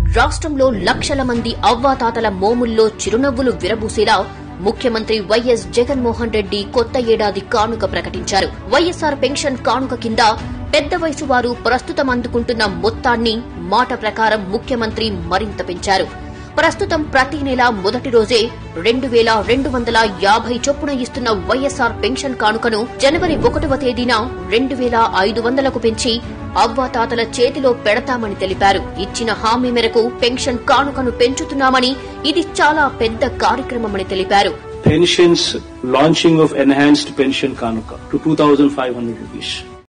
రాష్ట్రంలో లక్షల మంది అవ్వాతాతల మోముల్లో చిరునవ్వులు విరబూసేలా ముఖ్యమంత్రి వైఎస్ జగన్మోహన్ రెడ్డి కొత్త ఏడాది కానుక ప్రకటించారు వైఎస్సార్ పెన్షన్ కానుక కింద పెద్ద వయసు వారు ప్రస్తుతం అందుకుంటున్న మొత్తాన్ని మాట ప్రకారం ముఖ్యమంత్రి మరింత పెంచారు ప్రస్తుతం ప్రతి నెల మొదటి రోజే రెండు వేల రెండు వందల యాభై చొప్పున ఇస్తున్న వైఎస్సార్ పెన్షన్ కానుకను జనవరి ఒకటవ తేదీన రెండు వేల ఐదు వందలకు పెంచి అవ్వాతాతల చేతిలో పెడతామని తెలిపారు ఇచ్చిన హామీ మేరకు పెన్షన్ కానుకను పెంచుతున్నామని ఇది చాలా పెద్ద కార్యక్రమమని తెలిపారు pensions launching of enhanced pension kanuka to 2500 rupees